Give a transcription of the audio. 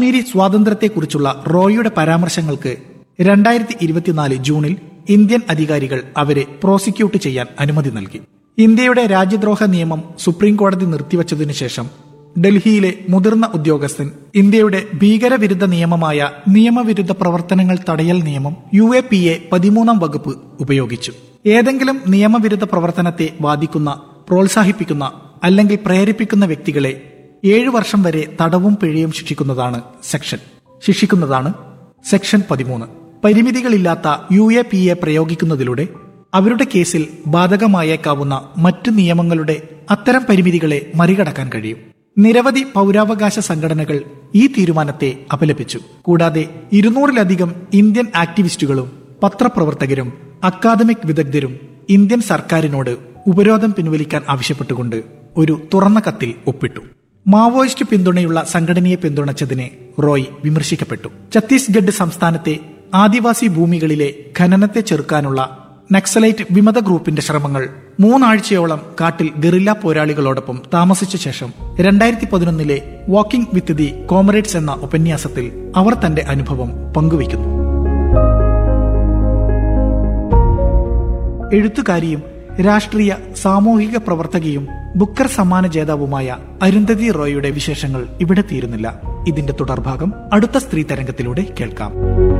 കാശ്മീരി സ്വാതന്ത്ര്യത്തെക്കുറിച്ചുള്ള റോയിയുടെ പരാമർശങ്ങൾക്ക് രണ്ടായിരത്തി ഇരുപത്തിനാല് ജൂണിൽ ഇന്ത്യൻ അധികാരികൾ അവരെ പ്രോസിക്യൂട്ട് ചെയ്യാൻ അനുമതി നൽകി ഇന്ത്യയുടെ രാജ്യദ്രോഹ നിയമം സുപ്രീം കോടതി നിർത്തിവച്ചതിനു ശേഷം ഡൽഹിയിലെ മുതിർന്ന ഉദ്യോഗസ്ഥൻ ഇന്ത്യയുടെ ഭീകരവിരുദ്ധ നിയമമായ നിയമവിരുദ്ധ പ്രവർത്തനങ്ങൾ തടയൽ നിയമം യു എ പി എ പതിമൂന്നാം വകുപ്പ് ഉപയോഗിച്ചു ഏതെങ്കിലും നിയമവിരുദ്ധ പ്രവർത്തനത്തെ ബാധിക്കുന്ന പ്രോത്സാഹിപ്പിക്കുന്ന അല്ലെങ്കിൽ പ്രേരിപ്പിക്കുന്ന വ്യക്തികളെ ഏഴു വർഷം വരെ തടവും പിഴയും ശിക്ഷിക്കുന്നതാണ് സെക്ഷൻ ശിക്ഷിക്കുന്നതാണ് സെക്ഷൻ പതിമൂന്ന് പരിമിതികളില്ലാത്ത യു എ പി എ പ്രയോഗിക്കുന്നതിലൂടെ അവരുടെ കേസിൽ ബാധകമായേക്കാവുന്ന മറ്റു നിയമങ്ങളുടെ അത്തരം പരിമിതികളെ മറികടക്കാൻ കഴിയും നിരവധി പൗരാവകാശ സംഘടനകൾ ഈ തീരുമാനത്തെ അപലപിച്ചു കൂടാതെ ഇരുന്നൂറിലധികം ഇന്ത്യൻ ആക്ടിവിസ്റ്റുകളും പത്രപ്രവർത്തകരും അക്കാദമിക് വിദഗ്ധരും ഇന്ത്യൻ സർക്കാരിനോട് ഉപരോധം പിൻവലിക്കാൻ ആവശ്യപ്പെട്ടുകൊണ്ട് ഒരു തുറന്ന കത്തിൽ ഒപ്പിട്ടു മാവോയിസ്റ്റ് പിന്തുണയുള്ള സംഘടനയെ പിന്തുണച്ചതിനെ റോയ് വിമർശിക്കപ്പെട്ടു ഛത്തീസ്ഗഡ് സംസ്ഥാനത്തെ ആദിവാസി ഭൂമികളിലെ ഖനനത്തെ ചെറുക്കാനുള്ള നക്സലൈറ്റ് വിമത ഗ്രൂപ്പിന്റെ ശ്രമങ്ങൾ മൂന്നാഴ്ചയോളം കാട്ടിൽ ഗറില്ല പോരാളികളോടൊപ്പം താമസിച്ച ശേഷം രണ്ടായിരത്തി പതിനൊന്നിലെ വാക്കിംഗ് വിത്ത് ദി കോമറേഡ്സ് എന്ന ഉപന്യാസത്തിൽ അവർ തന്റെ അനുഭവം പങ്കുവയ്ക്കുന്നു എഴുത്തുകാരിയും രാഷ്ട്രീയ സാമൂഹിക പ്രവർത്തകയും ബുക്കർ സമ്മാന ജേതാവുമായ അരുന്ധതി റോയിയുടെ വിശേഷങ്ങൾ ഇവിടെ തീരുന്നില്ല ഇതിന്റെ തുടർഭാഗം അടുത്ത സ്ത്രീ തരംഗത്തിലൂടെ കേൾക്കാം